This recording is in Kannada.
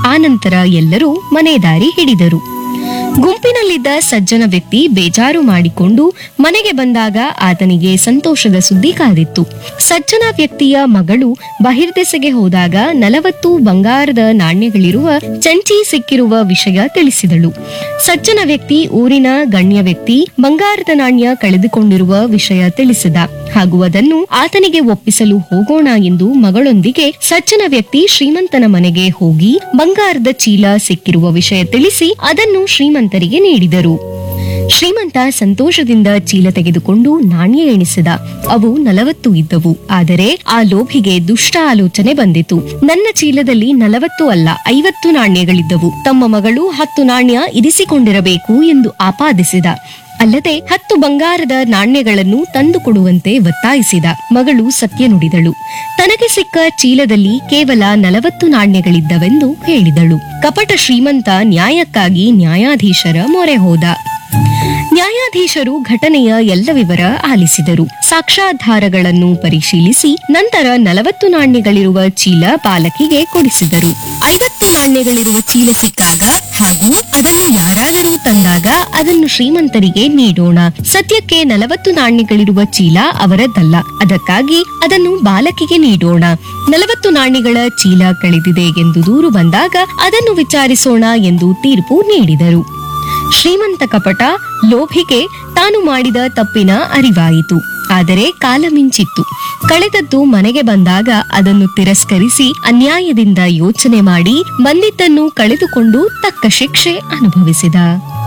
ಆನಂತರ ಎಲ್ಲರೂ ಮನೆ ದಾರಿ ಹಿಡಿದರು ಗುಂಪಿನಲ್ಲಿದ್ದ ಸಜ್ಜನ ವ್ಯಕ್ತಿ ಬೇಜಾರು ಮಾಡಿಕೊಂಡು ಮನೆಗೆ ಬಂದಾಗ ಆತನಿಗೆ ಸಂತೋಷದ ಸುದ್ದಿ ಕಾದಿತ್ತು ಸಜ್ಜನ ವ್ಯಕ್ತಿಯ ಮಗಳು ಬಹಿರ್ದೆಸೆಗೆ ಹೋದಾಗ ನಲವತ್ತು ಬಂಗಾರದ ನಾಣ್ಯಗಳಿರುವ ಚಂಚಿ ಸಿಕ್ಕಿರುವ ವಿಷಯ ತಿಳಿಸಿದಳು ಸಜ್ಜನ ವ್ಯಕ್ತಿ ಊರಿನ ಗಣ್ಯ ವ್ಯಕ್ತಿ ಬಂಗಾರದ ನಾಣ್ಯ ಕಳೆದುಕೊಂಡಿರುವ ವಿಷಯ ತಿಳಿಸಿದ ಹಾಗೂ ಅದನ್ನು ಆತನಿಗೆ ಒಪ್ಪಿಸಲು ಹೋಗೋಣ ಎಂದು ಮಗಳೊಂದಿಗೆ ಸಜ್ಜನ ವ್ಯಕ್ತಿ ಶ್ರೀಮಂತನ ಮನೆಗೆ ಹೋಗಿ ಬಂಗಾರದ ಚೀಲ ಸಿಕ್ಕಿರುವ ವಿಷಯ ತಿಳಿಸಿ ಅದನ್ನು ಶ್ರೀಮಂತರಿಗೆ ನೀಡಿದರು ಶ್ರೀಮಂತ ಸಂತೋಷದಿಂದ ಚೀಲ ತೆಗೆದುಕೊಂಡು ನಾಣ್ಯ ಎಣಿಸಿದ ಅವು ನಲವತ್ತು ಇದ್ದವು ಆದರೆ ಆ ಲೋಭಿಗೆ ದುಷ್ಟ ಆಲೋಚನೆ ಬಂದಿತು ನನ್ನ ಚೀಲದಲ್ಲಿ ನಲವತ್ತು ಅಲ್ಲ ಐವತ್ತು ನಾಣ್ಯಗಳಿದ್ದವು ತಮ್ಮ ಮಗಳು ಹತ್ತು ನಾಣ್ಯ ಇರಿಸಿಕೊಂಡಿರಬೇಕು ಎಂದು ಆಪಾದಿಸಿದ ಅಲ್ಲದೆ ಹತ್ತು ಬಂಗಾರದ ನಾಣ್ಯಗಳನ್ನು ತಂದುಕೊಡುವಂತೆ ಒತ್ತಾಯಿಸಿದ ಮಗಳು ಸತ್ಯ ನುಡಿದಳು ತನಗೆ ಸಿಕ್ಕ ಚೀಲದಲ್ಲಿ ಕೇವಲ ನಲವತ್ತು ನಾಣ್ಯಗಳಿದ್ದವೆಂದು ಹೇಳಿದಳು ಕಪಟ ಶ್ರೀಮಂತ ನ್ಯಾಯಕ್ಕಾಗಿ ನ್ಯಾಯಾಧೀಶರ ಮೊರೆ ಹೋದ ನ್ಯಾಯಾಧೀಶರು ಘಟನೆಯ ಎಲ್ಲ ವಿವರ ಆಲಿಸಿದರು ಸಾಕ್ಷ್ಯಾಧಾರಗಳನ್ನು ಪರಿಶೀಲಿಸಿ ನಂತರ ನಲವತ್ತು ನಾಣ್ಯಗಳಿರುವ ಚೀಲ ಬಾಲಕಿಗೆ ಕೊಡಿಸಿದರು ಐವತ್ತು ನಾಣ್ಯಗಳಿರುವ ಚೀಲ ಸಿಕ್ಕಾಗ ಹಾಗೂ ಅದನ್ನು ಯಾರಾದರೂ ತಂದಾಗ ಅದನ್ನು ಶ್ರೀಮಂತರಿಗೆ ನೀಡೋಣ ಸದ್ಯಕ್ಕೆ ನಲವತ್ತು ನಾಣ್ಯಗಳಿರುವ ಚೀಲ ಅವರದ್ದಲ್ಲ ಅದಕ್ಕಾಗಿ ಅದನ್ನು ಬಾಲಕಿಗೆ ನೀಡೋಣ ನಲವತ್ತು ನಾಣ್ಯಗಳ ಚೀಲ ಕಳೆದಿದೆ ಎಂದು ದೂರು ಬಂದಾಗ ಅದನ್ನು ವಿಚಾರಿಸೋಣ ಎಂದು ತೀರ್ಪು ನೀಡಿದರು ಶ್ರೀಮಂತ ಕಪಟ ಲೋಭಿಗೆ ತಾನು ಮಾಡಿದ ತಪ್ಪಿನ ಅರಿವಾಯಿತು ಆದರೆ ಕಾಲ ಮಿಂಚಿತ್ತು ಕಳೆದದ್ದು ಮನೆಗೆ ಬಂದಾಗ ಅದನ್ನು ತಿರಸ್ಕರಿಸಿ ಅನ್ಯಾಯದಿಂದ ಯೋಚನೆ ಮಾಡಿ ಬಂದಿದ್ದನ್ನು ಕಳೆದುಕೊಂಡು ತಕ್ಕ ಶಿಕ್ಷೆ ಅನುಭವಿಸಿದ